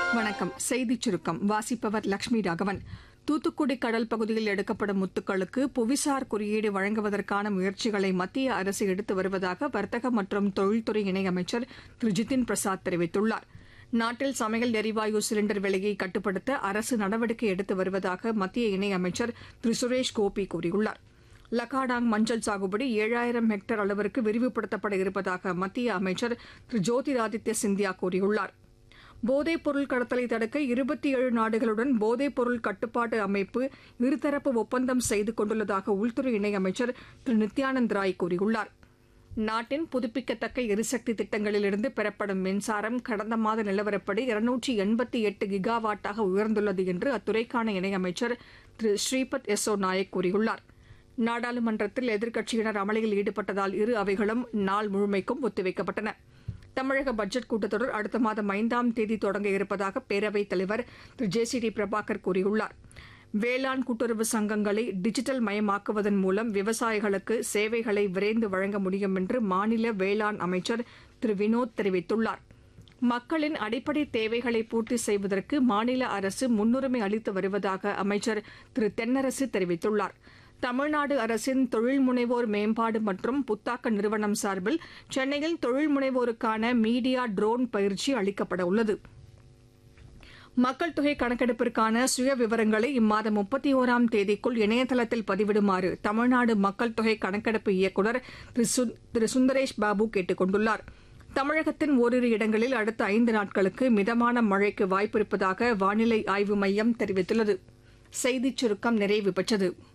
வணக்கம் செய்திச் சுருக்கம் வாசிப்பவர் லட்சுமி ராகவன் தூத்துக்குடி கடல் பகுதியில் எடுக்கப்படும் முத்துக்களுக்கு புவிசார் குறியீடு வழங்குவதற்கான முயற்சிகளை மத்திய அரசு எடுத்து வருவதாக வர்த்தக மற்றும் தொழில்துறை இணையமைச்சர் திரு ஜிதின் பிரசாத் தெரிவித்துள்ளார் நாட்டில் சமையல் எரிவாயு சிலிண்டர் விலையை கட்டுப்படுத்த அரசு நடவடிக்கை எடுத்து வருவதாக மத்திய இணையமைச்சர் திரு சுரேஷ் கோபி கூறியுள்ளார் லக்காடாங் மஞ்சள் சாகுபடி ஏழாயிரம் ஹெக்டேர் அளவிற்கு விரிவுபடுத்தப்பட இருப்பதாக மத்திய அமைச்சர் திரு ஜோதிராதித்ய சிந்தியா கூறியுள்ளார் போதைப் பொருள் கடத்தலை தடுக்க இருபத்தி ஏழு நாடுகளுடன் போதைப் பொருள் கட்டுப்பாட்டு அமைப்பு இருதரப்பு ஒப்பந்தம் செய்து கொண்டுள்ளதாக உள்துறை இணையமைச்சர் திரு நித்யானந்த் ராய் கூறியுள்ளார் நாட்டின் புதுப்பிக்கத்தக்க எரிசக்தி திட்டங்களிலிருந்து பெறப்படும் மின்சாரம் கடந்த மாத நிலவரப்படி இருநூற்றி எண்பத்தி எட்டு கிகாவாட்டாக உயர்ந்துள்ளது என்று அத்துறைக்கான இணையமைச்சர் திரு ஸ்ரீபத் யசோ நாயக் கூறியுள்ளார் நாடாளுமன்றத்தில் எதிர்க்கட்சியினர் அமளியில் ஈடுபட்டதால் இரு அவைகளும் நாள் முழுமைக்கும் ஒத்திவைக்கப்பட்டன தமிழக பட்ஜெட் கூட்டத்தொடர் அடுத்த மாதம் ஐந்தாம் தேதி தொடங்க இருப்பதாக பேரவைத் தலைவர் Thiru J C D Prabhakar கூறியுள்ளார் வேளாண் கூட்டுறவு சங்கங்களை டிஜிட்டல் மயமாக்குவதன் மூலம் விவசாயிகளுக்கு சேவைகளை விரைந்து வழங்க முடியும் என்று மாநில வேளாண் அமைச்சர் திரு வினோத் தெரிவித்துள்ளார் மக்களின் அடிப்படை தேவைகளை பூர்த்தி செய்வதற்கு மாநில அரசு முன்னுரிமை அளித்து வருவதாக அமைச்சர் திரு தென்னரசு தெரிவித்துள்ளார் தமிழ்நாடு அரசின் தொழில் முனைவோர் மேம்பாடு மற்றும் புத்தாக்க நிறுவனம் சார்பில் சென்னையில் தொழில் முனைவோருக்கான மீடியா ட்ரோன் பயிற்சி அளிக்கப்பட உள்ளது மக்கள் தொகை கணக்கெடுப்பிற்கான சுய விவரங்களை இம்மாதம் முப்பத்தி ஓராம் தேதிக்குள் இணையதளத்தில் பதிவிடுமாறு தமிழ்நாடு மக்கள் தொகை கணக்கெடுப்பு இயக்குநர் திரு சு- திரு சுந்தரேஷ் பாபு கேட்டுக் கொண்டுள்ளார் தமிழகத்தின் ஓரிரு இடங்களில் அடுத்த ஐந்து நாட்களுக்கு மிதமான மழைக்கு வாய்ப்பிருப்பதாக வானிலை ஆய்வு மையம் தெரிவித்துள்ளது செய்திச் சுருக்கம் நிறைவு பெற்றது